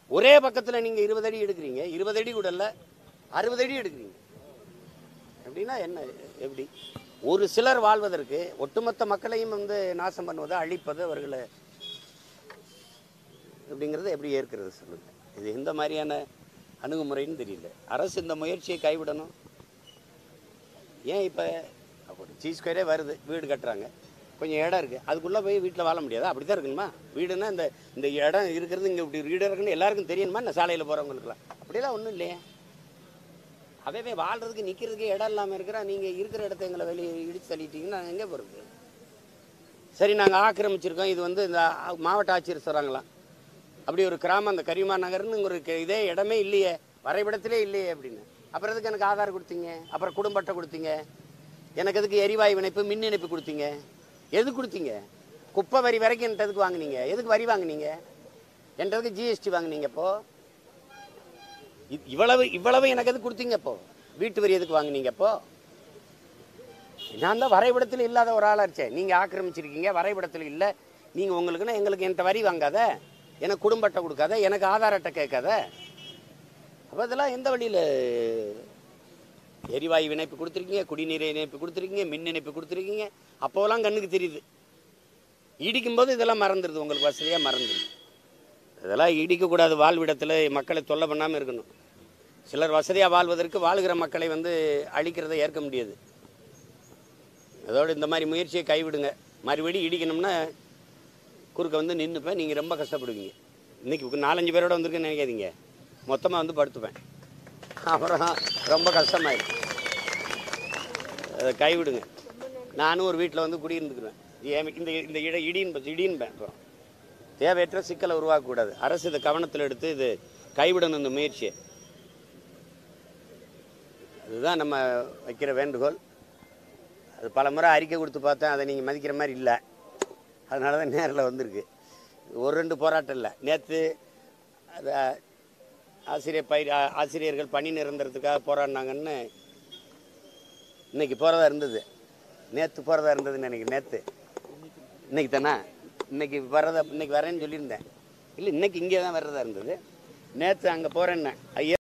ஒரே பக்கத்தில் நீங்கள் இருபது அடி எடுக்கிறீங்க இருபது அடி கூட இல்லை அறுபது அடி எடுக்கிறீங்க எப்படின்னா என்ன எப்படி ஒரு சிலர் வாழ்வதற்கு ஒட்டுமொத்த மக்களையும் வந்து நாசம் பண்ணுவது அழிப்பது அவர்களை அப்படிங்கிறத எப்படி ஏற்கிறது சொல்லுங்க இது எந்த மாதிரியான அணுகுமுறைன்னு தெரியல அரசு இந்த முயற்சியை கைவிடணும் ஏன் இப்போ ஒரு சீ ஸ்கொயரே வருது வீடு கட்டுறாங்க கொஞ்சம் இடம் இருக்குது அதுக்குள்ளே போய் வீட்டில் வாழ முடியாதா அப்படி தான் இருக்கணுமா வீடுன்னா இந்த இந்த இடம் இருக்கிறது இங்கே இப்படி வீடு இருக்குன்னு எல்லாருக்கும் தெரியணுமா இந்த சாலையில் போகிறவங்களுக்குலாம் அப்படிலாம் ஒன்றும் இல்லையே அவன் வாழ்கிறதுக்கு நிற்கிறதுக்கு இடம் இல்லாமல் இருக்கிறா நீங்கள் இருக்கிற இடத்த எங்களை வெளியே இடிச்சு தள்ளிட்டீங்கன்னா நாங்கள் எங்கே போகிறது சரி நாங்கள் ஆக்கிரமிச்சிருக்கோம் இது வந்து இந்த ஆ- மாவட்ட ஆட்சியர் சொல்கிறாங்களாம் அப்படி ஒரு கிராமம் அந்த கரிமா நகர்னு ஒரு க- இதே இடமே இல்லையே வரைபடத்திலே இல்லையே அப்படின்னு அப்புறம் எதுக்கு எனக்கு ஆதார் கொடுத்தீங்க அப்புறம் குடும்ப அட்டை கொடுத்தீங்க எனக்கு எதுக்கு எரிவாயு இணைப்பு மின் இணைப்பு கொடுத்தீங்க எது கொடுத்தீங்க குப்பை வரி வரைக்கும் என்கிட்ட எதுக்கு வாங்குனீங்க எதுக்கு வரி வாங்குனீங்க என்கிட்ட எதுக்கு ஜிஎஸ்டி வாங்குனீங்க இப்போ இ- இவ்வளவு இவ்வளவு எனக்கு எதுக்கு கொடுத்தீங்க இப்போ வீட்டு வரி எதுக்கு வாங்குனீங்க இப்போ நான் தான் வரைபடத்தில் இல்லாத ஒரு ஆளாச்சே நீங்கள் ஆக்கிரமிச்சிருக்கீங்க வரைபடத்தில் இல்லை நீங்கள் உங்களுக்குன்னா எங்களுக்கு என்கிட்ட வரி வாங்காத எனக்கு குடும்ப அட்டை கொடுக்காத எனக்கு ஆதார் அட்டை கேட்காத அப்போ இதெல்லாம் எந்த வழியில் எரிவாயு இணைப்பு கொடுத்துருக்கீங்க குடிநீர் இணைப்பு கொடுத்துருக்கீங்க மின் இணைப்பு கொடுத்துருக்கீங்க அப்போலாம் கண்ணுக்கு தெரியுது இடிக்கும்போது இதெல்லாம் மறந்துடுது உங்களுக்கு வசதியாக மறந்துடுது இதெல்லாம் இடிக்கக்கூடாது வாழ்விடத்தில் மக்களை தொல்லை பண்ணாமல் இருக்கணும் சிலர் வசதியாக வாழ்வதற்கு வாழ்கிற மக்களை வந்து அழிக்கிறதை ஏற்க முடியாது அதோடு இந்த மாதிரி முயற்சியை கைவிடுங்க மறுபடியும் இடிக்கணும்னா குறுக்க வந்து நின்றுப்பேன் நீங்கள் ரொம்ப கஷ்டப்படுவீங்க இன்றைக்கி நாலஞ்சு பேரோட வந்திருக்கேன்னு நினைக்காதீங்க மொத்தமாக வந்து படுத்துப்பேன் அப்புறம் ரொம்ப கஷ்டமாயிடும் அதை கைவிடுங்க நானும் ஒரு வீட்டில் வந்து குடியிருந்துக்குவேன் ஏன் இந்த இந்த இட இடின்னு இடின்பேன் அப்புறம் தேவையற்ற சிக்கலை உருவாக்கக்கூடாது அரசு இதை கவனத்தில் எடுத்து இது கைவிடணும் இந்த முயற்சியை அதுதான் நம்ம வைக்கிற வேண்டுகோள் அது பல முறை அறிக்கை கொடுத்து பார்த்தேன் அதை நீங்கள் மதிக்கிற மாதிரி இல்லை அதனால தான் நேரில் வந்திருக்கு ஒரு ரெண்டு போராட்டம் இல்லை நேற்று அதை ஆசிரியர் பயிர் ஆ- ஆசிரியர்கள் பணி நிரந்தரத்துக்காக போராடினாங்கன்னு இன்னைக்கு போகிறதா இருந்தது நேற்று போகிறதா இருந்ததுன்னு நினைக்கிறேன் நேற்று இன்னைக்கு தானே இன்னைக்கு வர்றதா இன்னைக்கு வரேன்னு சொல்லியிருந்தேன் இல்லை இன்னைக்கு இங்கே தான் வர்றதா இருந்தது நேற்று அங்கே போகிறேன்னே ஐயா